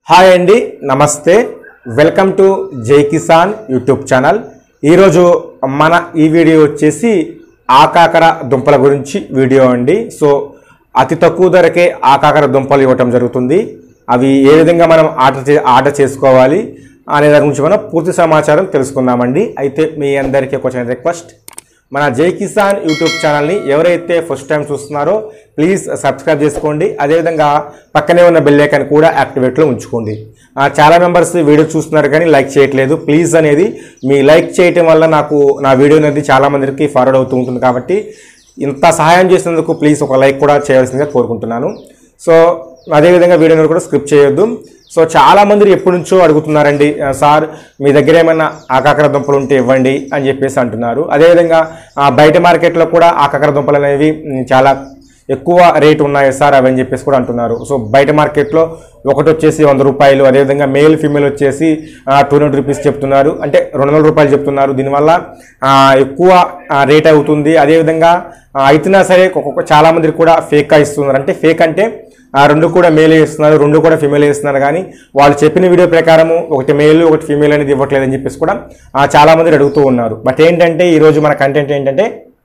hi అండి నమస్తే welcome to జై కిసాన్ యూట్యూబ్ ఛానల్ ఈరోజు మన ఈ వీడియో వచ్చేసి ఆకాకర దుంపల గురించి వీడియో అండి సో అతి తక్కువ ధరకే ఆకాకర దుంపలు ఇవ్వటం జరుగుతుంది అవి ఏ విధంగా మనం ఆర్డర్ చే ఆర్డర్ చేసుకోవాలి అనే దాని గురించి మనం పూర్తి సమాచారం తెలుసుకుందామండి అయితే మీ అందరికీ ఒక చిన్న రిక్వెస్ట్ మన జై కిసాన్ యూట్యూబ్ ఛానల్ని ఎవరైతే ఫస్ట్ టైం చూస్తున్నారో ప్లీజ్ సబ్స్క్రైబ్ చేసుకోండి అదేవిధంగా పక్కనే ఉన్న బెల్ ఐకాన్ కూడా యాక్టివేట్లో ఉంచుకోండి ఆ, చాలా మెంబర్స్ వీడియో చూస్తున్నారు కానీ లైక్ చేయట్లేదు ప్లీజ్ అనేది మీ లైక్ చేయటం వల్ల నాకు నా వీడియో అనేది చాలా మందికి ఫార్వర్డ్ అవుతూ ఉంటుంది కాబట్టి ఇంత సహాయం చేసినందుకు ప్లీజ్ ఒక లైక్ కూడా చేయాల్సిందిగా కోరుకుంటున్నాను సో అదేవిధంగా వీడియోని కూడా స్క్రిప్ట్ చేయొద్దు సో చాలా మంది ఎప్పటి నుంచో అడుగుతున్నారండి "ఆ, సార్ మీ దగ్గర ఏమైనా ఆకాకర దుంపలు ఉంటే ఇవ్వండి అని చెప్పేసి అంటున్నారు అదేవిధంగా ఆ, బయట మార్కెట్లో కూడా ఆకాకర దుంపలు అనేవి మ్, చాలా ఎక్కువ రేటు ఉన్నాయి సార్ అవి అని చెప్పేసి కూడా అంటున్నారు సో బయట మార్కెట్లో ఒకటి వచ్చేసి వంద రూపాయలు అదేవిధంగా మేల్ ఫీమేల్ వచ్చేసి టూ హండ్రెడ్ రూపీస్ చెప్తున్నారు అంటే రెండు వందల రూపాయలు చెప్తున్నారు దీనివల్ల ఆ, ఎక్కువ రేట్ అవుతుంది అదేవిధంగా ఆ, అయితున్నా సరే ఒక్కొక్క చాలా మందికి కూడా ఫేక్గా ఇస్తున్నారు అంటే ఫేక్ అంటే ఆ రెండు కూడా మేల్ ఇస్తున్నారు రెండు కూడా ఫిమేల్ ఇస్తున్నారు కానీ వాళ్ళు చెప్పిన వీడియో ప్రకారము ఒకటి మేల్ ఒకటి ఫీమేల్ అనేది ఇవ్వట్లేదు అని చెప్పేసి కూడా ఆ, చాలా మంది అడుగుతూ ఉన్నారు బట్ ఏంటంటే ఈరోజు మన కంటెంట్ ఏంటంటే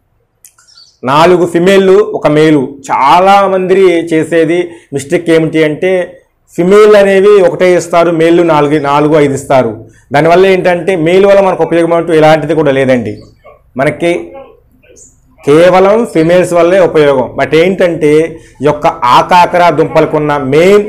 నాలుగు ఫిమేళ్ళు ఒక మేలు చాలా మంది చేసేది మిస్టేక్ ఏమిటి అంటే ఫిమేల్ అనేవి ఒకటే ఇస్తారు మేళ్ళు నాలుగు నాలుగు ఐదు ఇస్తారు దానివల్ల ఏంటంటే మేల్ వల్ల మనకు ఉపయోగం అంటూ ఎలాంటిది కూడా లేదండి మనకి కేవలం ఫిమేల్స్ వల్లే ఉపయోగం బట్ ఏంటంటే ఈ యొక్క ఆకాకర దుంపలకున్న మెయిన్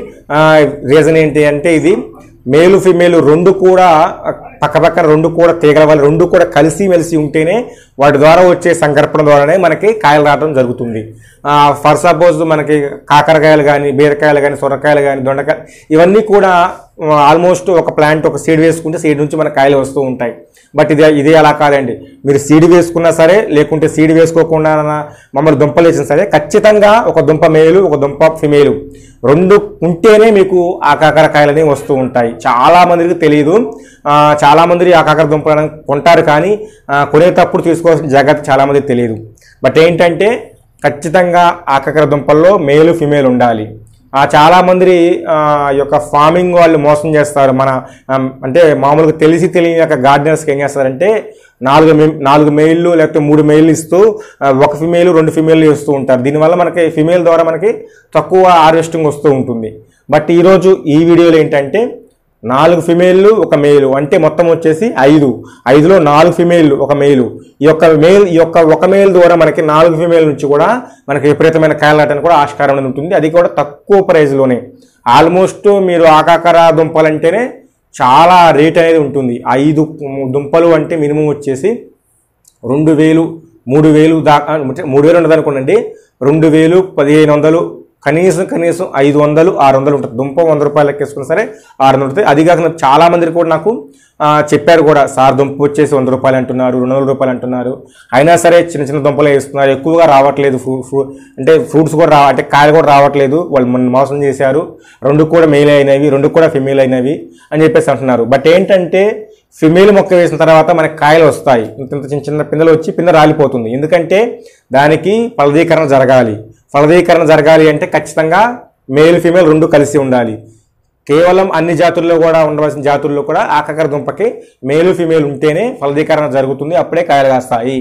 రీజన్ ఏంటి అంటే ఇది మేలు ఫిమేలు రెండు కూడా పక్క పక్కన రెండు కూడా తీగల వల్ల రెండు కూడా కలిసి మెలిసి ఉంటేనే వాటి ద్వారా వచ్చే సంకర్పణ ద్వారానే మనకి కాయలు రావడం జరుగుతుంది ఫర్ సపోజ్ మనకి కాకరకాయలు కానీ బీరకాయలు కానీ సొరకాయలు కానీ దొండకాయలు ఇవన్నీ కూడా ఆల్మోస్ట్ ఒక ప్లాంట్ ఒక సీడ్ వేసుకుంటే సీడ్ నుంచి మన కాయలు వస్తూ ఉంటాయి బట్ ఇది ఇది అలా కాదండి మీరు సీడ్ వేసుకున్నా సరే లేకుంటే సీడ్ వేసుకోకుండా మమ్మల్ని దుంపలు వేసినా సరే ఖచ్చితంగా ఒక దుంప మేలు ఒక దుంప ఫిమేలు రెండు ఉంటేనే మీకు ఆకాకర కాయలు అనేవి వస్తూ ఉంటాయి చాలా మందికి తెలియదు ఆ, చాలా మంది ఆకాకర దుంపలను కొంటారు కానీ ఆ, కొనేటప్పుడు తీసుకోవాల్సిన జాగ్రత్త చాలా మందికి తెలియదు బట్ ఏంటంటే ఖచ్చితంగా ఆకాకర దుంపల్లో మేలు ఫిమేల్ ఉండాలి ఆ చాలా మంది ఆ, ఈ యొక్క ఫార్మింగ్ వాళ్ళు మోసం చేస్తారు మన ఆమ్, అంటే మామూలుగా తెలిసి తెలియని యొక్క గార్డెనర్స్కి ఏం చేస్తారంటే నాలుగు మే- నాలుగు మెయిల్లు లేకపోతే మూడు మెయిల్ ఇస్తూ ఆ, ఒక ఫిమేల్ రెండు ఫిమేల్ ఇస్తూ ఉంటారు దీనివల్ల మనకి ఫిమేల్ ద్వారా మనకి తక్కువ హార్వెస్టింగ్ వస్తూ ఉంటుంది బట్ ఈరోజు ఈ వీడియోలో ఏంటంటే నాలుగు ఫిమేళ్ళు ఒక మేలు అంటే మొత్తం వచ్చేసి ఐదు ఐదులో నాలుగు ఫిమేళ్ళు ఒక మేలు ఈ యొక్క మేల్ ఈ యొక్క ఒక మేల్ ద్వారా మనకి నాలుగు ఫిమేల్ నుంచి కూడా మనకి విపరీతమైన కాయలు నాటడానికి కూడా ఆస్కారం అనేది ఉంటుంది అది కూడా తక్కువ ప్రైస్లోనే ఆల్మోస్ట్ మీరు ఆకాకర దుంపలంటేనే చాలా రేట్ అనేది ఉంటుంది ఐదు దుంపలు అంటే మినిమం వచ్చేసి రెండు వేలు మూడు వేలు దాకా అంటే మూడు వేలు ఉండదు అనుకోండి రెండు వేలు పదిహేను వందలు కనీసం కనీసం ఐదు వందలు ఆరు వందలు ఉంటుంది దుంప వంద రూపాయలు లెక్కేసుకున్నా సరే ఆరు వందలు ఉంటుంది అది కాకుండా చాలా మంది కూడా నాకు ఆ, చెప్పారు కూడా సార్ దుంప వచ్చేసి వంద రూపాయలు అంటున్నారు రెండు వందల రూపాయలు అంటున్నారు అయినా సరే చిన్న చిన్న దుంపలే వేస్తున్నారు ఎక్కువగా రావట్లేదు ఫ్రూ ఫ్రూ అంటే ఫ్రూట్స్ కూడా రా అంటే కాయలు కూడా రావట్లేదు వాళ్ళు మన మోసం చేశారు రెండు కూడా మెయిల్ అయినవి రెండు కూడా ఫిమేల్ అయినవి అని చెప్పేసి అంటున్నారు బట్ ఏంటంటే ఫిమేల్ మొక్క వేసిన తర్వాత మనకి కాయలు వస్తాయి ఇంత ఇంత చిన్న చిన్న పిందెలు వచ్చి పిందె రాలిపోతుంది ఎందుకంటే దానికి ఫలదీకరణ జరగాలి ఫలదీకరణ జరగాలి అంటే ఖచ్చితంగా మేల్ ఫిమేల్ రెండు కలిసి ఉండాలి కేవలం అన్ని జాతుల్లో కూడా ఉండవలసిన జాతుల్లో కూడా ఆకాకర దుంపకి మేలు ఫిమేల్ ఉంటేనే ఫలదీకరణ జరుగుతుంది అప్పుడే కాయలు కాస్తాయి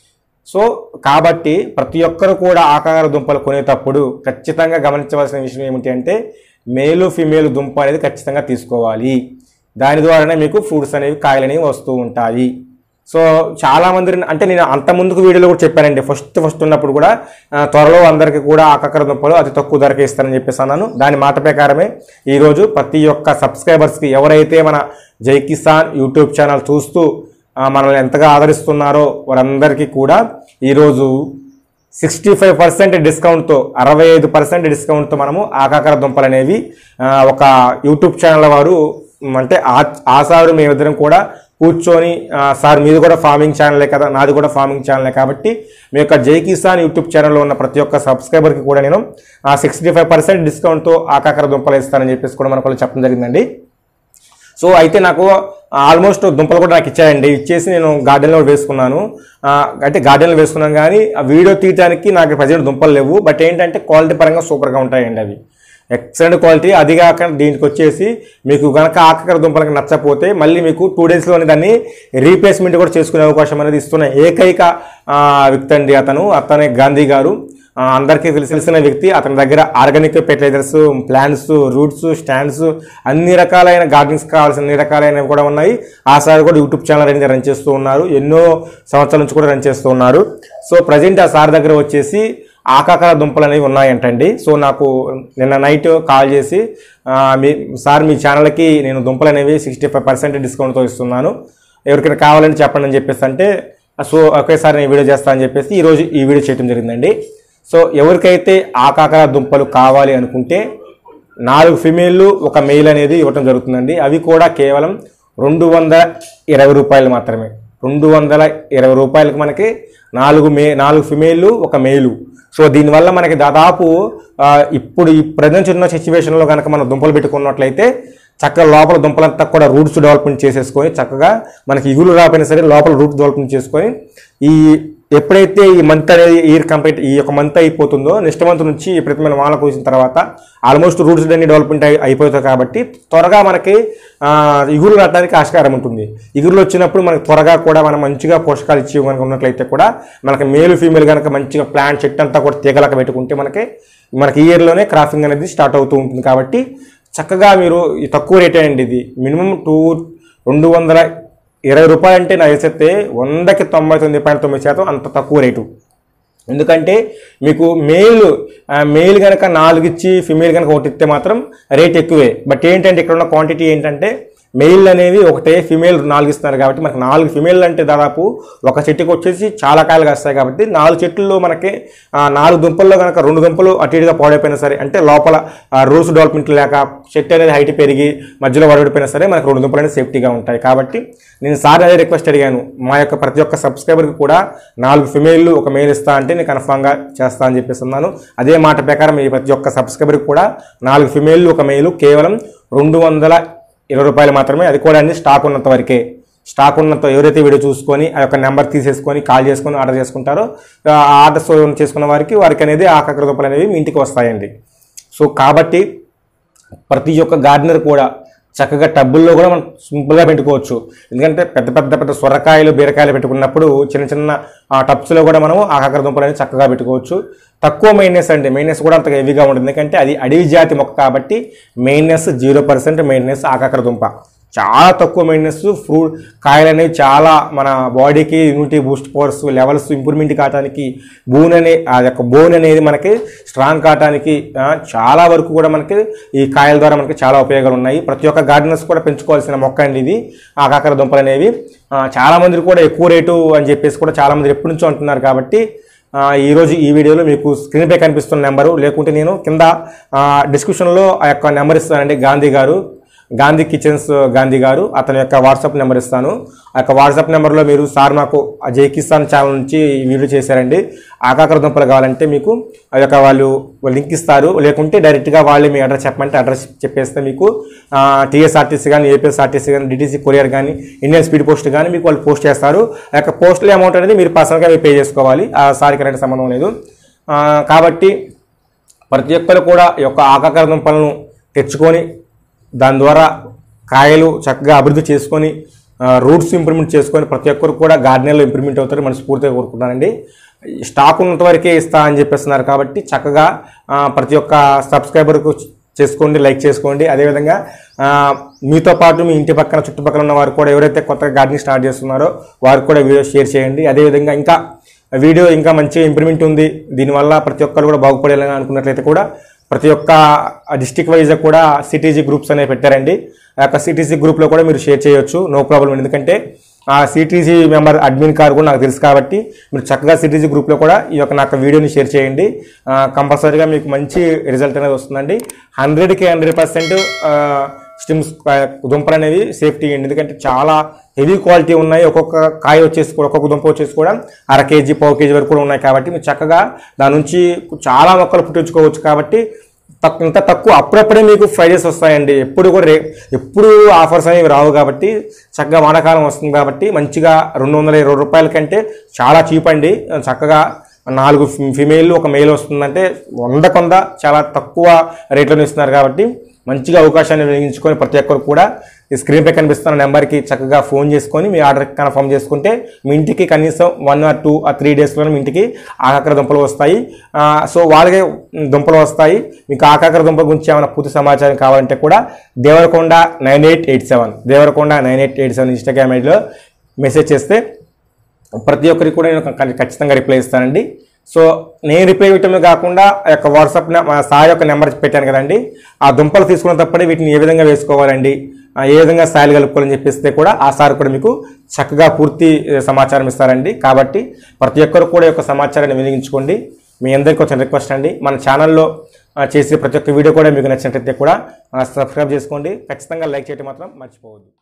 సో కాబట్టి ప్రతి ఒక్కరు కూడా ఆకార దుంపలు కొనేటప్పుడు ఖచ్చితంగా గమనించవలసిన విషయం ఏమిటి అంటే మేలు ఫిమేల్ దుంప అనేది ఖచ్చితంగా తీసుకోవాలి దాని ద్వారానే మీకు ఫ్రూట్స్ అనేవి కాయలు అనేవి వస్తూ ఉంటాయి సో చాలా మంది అంటే నేను అంత ముందుకు వీడియోలో కూడా చెప్పానండి ఫస్ట్ ఫస్ట్ ఉన్నప్పుడు కూడా ఆ, త్వరలో అందరికీ కూడా ఆకాకర దుంపలు అతి తక్కువ ధరకే ఇస్తానని చెప్పేసి అన్నాను దాని మాట ప్రకారమే ఈరోజు ప్రతి ఒక్క సబ్స్క్రైబర్స్కి ఎవరైతే మన జై కిసాన్ యూట్యూబ్ ఛానల్ చూస్తూ ఆ, మనల్ని ఎంతగా ఆదరిస్తున్నారో వారందరికీ కూడా ఈరోజు సిక్స్టీ ఫైవ్ పర్సెంట్ డిస్కౌంట్తో అరవై ఐదు పర్సెంట్ డిస్కౌంట్తో మనము ఆకాకర దుంపలు అనేవి ఆ, ఒక యూట్యూబ్ ఛానల్ వారు మ్, అంటే ఆ- ఆ సారు మేమిద్దరం కూడా కూర్చొని ఆ, సార్ మీది కూడా ఫార్మింగ్ ఛానలే కదా నాది కూడా ఫార్మింగ్ ఛానలే కాబట్టి మీ యొక్క జై కిసాన్ యూట్యూబ్ ఛానల్లో ఉన్న ప్రతి ఒక్క సబ్స్క్రైబర్కి కూడా నేను ఆ సిక్స్టీ ఫైవ్ పర్సెంట్ డిస్కౌంట్తో ఆకాకర దుంపలు ఇస్తానని చెప్పేసి కూడా మనకు వాళ్ళు చెప్పడం జరిగిందండి సో అయితే నాకు ఆల్మోస్ట్ దుంపలు కూడా నాకు ఇచ్చాయండి ఇచ్చేసి నేను గార్డెన్లో వేసుకున్నాను ఆ, అంటే గార్డెన్లో వేసుకున్నాను కానీ ఆ వీడియో తీయడానికి నాకు ప్రజెంట్ దుంపలు లేవు బట్ ఏంటంటే క్వాలిటీ పరంగా సూపర్గా ఉంటాయండి అవి ఎక్సలెంట్ క్వాలిటీ అది కాక దీనికి వచ్చేసి మీకు కనుక ఆకకర దుంపలకి నచ్చకపోతే మళ్ళీ మీకు టూ డేస్లోనే దాన్ని రీప్లేస్మెంట్ కూడా చేసుకునే అవకాశం అనేది ఇస్తున్న ఏకైక ఆ, వ్యక్తి అండి అతను అతనే గాంధీ గారు ఆ, అందరికీ తెలిసి- తెలిసిన వ్యక్తి అతని దగ్గర organic fertilisers plants roots stands అన్ని రకాలైన గార్డెన్స్ కావాల్సిన అన్ని రకాలైనవి కూడా ఉన్నాయి ఆ సార్ కూడా యూట్యూబ్ ఛానల్ అనేది రన్ చేస్తూ ఉన్నారు ఎన్నో సంవత్సరాల నుంచి కూడా రన్ చేస్తూ ఉన్నారు సో ప్రజెంట్ ఆ సార్ దగ్గర వచ్చేసి ఆకాకర దుంపలు అనేవి ఉన్నాయంటండి సో నాకు నిన్న నైట్ కాల్ చేసి ఆ, మీ సార్ మీ ఛానల్కి నేను దుంపలు అనేవి సిక్స్టీ ఫైవ్ పర్సెంట్ డిస్కౌంట్తో ఇస్తున్నాను ఎవరికైనా కావాలని చెప్పండి అని చెప్పేసి అంటే సో ఒకేసారి నేను వీడియో చేస్తా అని చెప్పేసి ఈరోజు ఈ వీడియో చేయడం జరిగిందండి సో ఎవరికైతే ఆకాకర దుంపలు కావాలి అనుకుంటే నాలుగు ఫిమేళ్ళు ఒక మెయిల్ అనేది ఇవ్వటం జరుగుతుందండి అవి కూడా కేవలం రెండు వందల ఇరవై రూపాయలు మాత్రమే రెండు వందల ఇరవై రూపాయలకు మనకి నాలుగు మే నాలుగు ఫిమేళ్ళు ఒక మెయిలు సో దీనివల్ల మనకి దాదాపు ఆ, ఇప్పుడు ఈ ప్రజెంట్ ఉన్న సిచ్యువేషన్లో కనుక మనం దుంపలు పెట్టుకున్నట్లయితే చక్కగా లోపల దుంపలంతా కూడా రూట్స్ డెవలప్మెంట్ చేసేసుకొని చక్కగా మనకి ఇగులు రాకపోయినా సరే లోపల రూట్ డెవలప్మెంట్ చేసుకొని ఈ ఎప్పుడైతే ఈ మంత్ అనేది ఇయర్ కంప్లీట్ ఈ యొక్క మంత్ అయిపోతుందో నెక్స్ట్ మంత్ నుంచి ఎప్పుడైతే వాన కూసిన తర్వాత ఆల్మోస్ట్ రూట్స్ అన్ని డెవలప్మెంట్ అయి అయిపోతాయి కాబట్టి త్వరగా మనకి ఆ, ఇగురు రావడానికి ఆస్కారం ఉంటుంది ఇగురులు వచ్చినప్పుడు మనకి త్వరగా కూడా మనం మంచిగా పోషకాలు ఇచ్చి కనుక ఉన్నట్లయితే కూడా మనకి మేలు ఫీమేల్ కనుక మంచిగా ప్లాంట్ చెట్టు అంతా కూడా తీగలక పెట్టుకుంటే మనకి మనకి ఈ ఇయర్లోనే క్రాఫింగ్ అనేది స్టార్ట్ అవుతూ ఉంటుంది కాబట్టి చక్కగా మీరు ఈ తక్కువ రేటే అండి ఇది మినిమం టూ రెండు వందల ఇరవై రూపాయలు అంటే నాకు తెలిసైతే వందకి తొంభై తొమ్మిది పాయింట్ తొమ్మిది శాతం అంత తక్కువ రేటు ఎందుకంటే మీకు మెయిల్ మెయిల్ కనుక నాలుగు ఇచ్చి ఫిమేల్ కనుక ఒకటి ఇస్తే మాత్రం రేట్ ఎక్కువే బట్ ఏంటంటే ఇక్కడ ఉన్న క్వాంటిటీ ఏంటంటే మెయిల్ అనేవి ఒకటే ఫిమేల్ నాలుగు ఇస్తున్నారు కాబట్టి మనకి నాలుగు ఫిమేల్ అంటే దాదాపు ఒక చెట్టుకి వచ్చేసి చాలా కాయలు కాస్తాయి కాబట్టి నాలుగు చెట్లలో మనకి ఆ, నాలుగు దుంపల్లో కనుక రెండు దుంపలు అటు ఇటుగా పాడైపోయినా సరే అంటే లోపల రూల్స్ డెవలప్మెంట్ లేక చెట్టు అనేది హైట్ పెరిగి మధ్యలో వడబడిపోయినా సరే మనకు రెండు దుంపలు అనేది సేఫ్టీగా ఉంటాయి కాబట్టి నేను సార్ అదే రిక్వెస్ట్ అడిగాను మా యొక్క ప్రతి ఒక్క సబ్స్క్రైబర్కి కూడా నాలుగు ఫిమేల్ ఒక మెయిల్ ఇస్తా అంటే నేను కన్ఫామ్గా చేస్తా అని చెప్పేసి అన్నాను అదే మాట ప్రకారం ఈ ప్రతి ఒక్క సబ్స్క్రైబర్కి కూడా నాలుగు ఫిమేల్ ఒక మెయిల్ కేవలం రెండు వందల ఇరవై రూపాయలు మాత్రమే అది కూడా అన్ని స్టాక్ ఉన్నంత వరకే స్టాక్ ఉన్నంత ఎవరైతే వీడియో చూసుకొని ఆ యొక్క నెంబర్ తీసేసుకొని కాల్ చేసుకొని ఆర్డర్ చేసుకుంటారో ఆ ఆర్డర్స్ చేసుకున్న వారికి వారికి అనేది ఆ కక్కర దుంపలు అనేవి మీ ఇంటికి వస్తాయండి సో కాబట్టి ప్రతి ఒక్క గార్డెనర్ కూడా చక్కగా టబ్బుల్లో కూడా మనం సింపుల్గా పెట్టుకోవచ్చు ఎందుకంటే పెద్ద పెద్ద పెద్ద సొరకాయలు బీరకాయలు పెట్టుకున్నప్పుడు చిన్న చిన్న ఆ టబ్స్లో కూడా మనం ఆకాకర దుంపలు అనేది చక్కగా పెట్టుకోవచ్చు తక్కువ మెయింటెనెన్స్ అండి మెయింటెనెన్స్ కూడా అంత హెవీగా ఉంటుంది ఎందుకంటే అది అడవి జాతి మొక్క కాబట్టి మెయింటెనెన్స్ జీరో పర్సెంట్ మెయింటెనెన్స్ ఆకాకర దుంప చాలా తక్కువ మెయింటెనెన్స్ ఫ్రూట్ కాయలు అనేవి చాలా మన బాడీకి immunity boost powers levels improvement కావడానికి బోన్ అనే ఆ యొక్క బోన్ అనేది మనకి స్ట్రాంగ్ కావడానికి ఆ, చాలా వరకు కూడా మనకి ఈ కాయల ద్వారా మనకి చాలా ఉపయోగాలు ఉన్నాయి ప్రతి ఒక్క గార్డెనర్స్ కూడా పెంచుకోవాల్సిన మొక్క అండి ఇది ఆకాకర దుంపలు అనేవి ఆ, చాలా మంది కూడా ఎక్కువ రేటు అని చెప్పేసి కూడా చాలా మంది ఎప్పటి నుంచో అంటున్నారు కాబట్టి ఆ, ఈరోజు ఈ వీడియోలో మీకు స్క్రీన్ పై కనిపిస్తున్న నెంబరు లేకుంటే నేను కింద ఆ, డిస్క్రిప్షన్లో ఆ యొక్క నెంబర్ ఇస్తానండి గాంధీ గారు గాంధీ కిచెన్స్ గాంధీ గారు అతని యొక్క వాట్సాప్ నెంబర్ ఇస్తాను ఆ యొక్క వాట్సాప్ నెంబర్లో మీరు సార్ నాకు ఆ జై కిసాన్ ఛానల్ నుంచి ఈ వీడియో చేశారండి ఆకాకర దుంపలు కావాలంటే మీకు ఆ యొక్క వాళ్ళు లింక్ ఇస్తారు లేకుంటే డైరెక్ట్గా వాళ్ళే మీ అడ్రస్ చెప్పమంటే అడ్రస్ చెప్పేస్తే మీకు టీఎస్ఆర్టీసీ కానీ ఏపీఎస్ఆర్టీసీ కానీ డిటీసీ కొరియర్ కానీ ఇండియన్ స్పీడ్ పోస్ట్ కానీ మీకు వాళ్ళు పోస్ట్ చేస్తారు ఆ యొక్క పోస్ట్లీ అమౌంట్ అనేది మీరు పర్సనల్గా మీరు పే చేసుకోవాలి ఆ సార్కి అనేది సంబంధం లేదు ఆ, కాబట్టి ప్రతి ఒక్కరు కూడా ఈ యొక్క ఆకాకర దుంపలను తెచ్చుకొని దాని ద్వారా కాయలు చక్కగా అభివృద్ధి చేసుకొని రూట్స్ ఇంప్రూవ్మెంట్ చేసుకొని ప్రతి ఒక్కరు కూడా గార్డెన్లో ఇంప్రూవ్మెంట్ అవుతారు మనస్ఫూర్తిగా కోరుకుంటానండి ఈ స్టాక్ ఉన్నంత వరకే ఇస్తా అని చెప్పేస్తున్నారు కాబట్టి చక్కగా ఆ, ప్రతి ఒక్క సబ్స్క్రైబర్కు చేసుకోండి లైక్ చేసుకోండి అదేవిధంగా ఆ, మీతో పాటు మీ ఇంటి పక్కన చుట్టుపక్కల ఉన్న వారు కూడా ఎవరైతే కొత్తగా గార్డెనింగ్ స్టార్ట్ చేస్తున్నారో వారికి కూడా వీడియో షేర్ చేయండి అదేవిధంగా ఇంకా వీడియో ఇంకా మంచి ఇంప్రూవ్మెంట్ ఉంది దీనివల్ల ప్రతి ఒక్కరు కూడా బాగుపడేలాగా అనుకున్నట్లయితే కూడా ప్రతి ఒక్క డిస్టిక్ వైజ్ కూడా సిటీజీ గ్రూప్స్ అనేవి పెట్టారండి ఆ యొక్క సిటీజీ గ్రూప్లో కూడా మీరు షేర్ చేయొచ్చు నో ప్రాబ్లం ఎందుకంటే ఆ సిటీజీ మెంబర్ అడ్మిన్ కార్ కూడా నాకు తెలుసు కాబట్టి మీరు చక్కగా సిటీజీ గ్రూప్లో కూడా ఈ యొక్క నాకు వీడియోని షేర్ చేయండి కంపల్సరీగా మీకు మంచి రిజల్ట్ అనేది వస్తుందండి హండ్రెడ్కి హండ్రెడ్ పర్సెంట్ స్టిమ్స్ దుంపలు అనేవి సేఫ్టీ అండి ఎందుకంటే చాలా హెవీ క్వాలిటీ ఉన్నాయి ఒక్కొక్క కాయ వచ్చేసి కూడా ఒక్కొక్క దుంప వచ్చేసి కూడా అర కేజీ పావు కేజీ వరకు కూడా ఉన్నాయి కాబట్టి మీరు చక్కగా దాని నుంచి చాలా మొక్కలు పుట్టించుకోవచ్చు కాబట్టి తక్కు ఇంత తక్కువ అప్పుడప్పుడే మీకు ప్రైజెస్ వస్తాయండి ఎప్పుడు కూడా రే ఎప్పుడు ఆఫర్స్ అనేవి రావు కాబట్టి చక్కగా వానాకాలం వస్తుంది కాబట్టి మంచిగా రెండు వందల ఇరవై రూపాయల కంటే చాలా చీప్ అండి చక్కగా నాలుగు ఫిమేల్ ఒక మేల్ వస్తుందంటే వంద కొంద చాలా తక్కువ రేట్లోనే ఇస్తున్నారు కాబట్టి మంచిగా అవకాశాన్ని వినియోగించుకొని ప్రతి ఒక్కరు కూడా ఈ స్క్రీన్ పై కనిపిస్తున్న నెంబర్కి చక్కగా ఫోన్ చేసుకొని మీ ఆర్డర్ కన్ఫర్మ్ చేసుకుంటే మీ ఇంటికి కనీసం one or two or three డేస్లో మీ ఇంటికి ఆకాకర దుంపలు వస్తాయి ఆ, సో వాళ్ళకే దుంపలు వస్తాయి మీకు ఆకాకర దుంపల గురించి ఏమైనా పూర్తి సమాచారం కావాలంటే కూడా Devarakonda nine eight eight seven Devarakonda nine eight eight seven Instagram ఐడిలో మెసేజ్ చేస్తే ప్రతి ఒక్కరికి కూడా నేను ఖ- ఖచ్చితంగా రిప్లై ఇస్తానండి సో నేను రిప్లై ఇవ్వటమే కాకుండా ఆ యొక్క వాట్సాప్ నె- మా సార్ యొక్క నెంబర్ పెట్టాను కదండి ఆ దుంపలు తీసుకున్నప్పుడే వీటిని ఏ విధంగా వేసుకోవాలండి ఆ, ఏ విధంగా స్థాయిలు కలుపుకోవాలని చెప్పిస్తే కూడా ఆ సార్ కూడా మీకు చక్కగా పూర్తి ఏ, సమాచారం ఇస్తారండి కాబట్టి ప్రతి ఒక్కరు కూడా ఈ యొక్క సమాచారాన్ని వినియోగించుకోండి మీ అందరికీ వచ్చిన రిక్వెస్ట్ అండి మన ఛానల్లో ఆ, చేసే ప్రతి ఒక్క వీడియో కూడా మీకు నచ్చినట్లయితే కూడా ఆ, సబ్స్క్రైబ్ చేసుకోండి ఖచ్చితంగా లైక్ చేయడం మాత్రం మర్చిపోవద్దు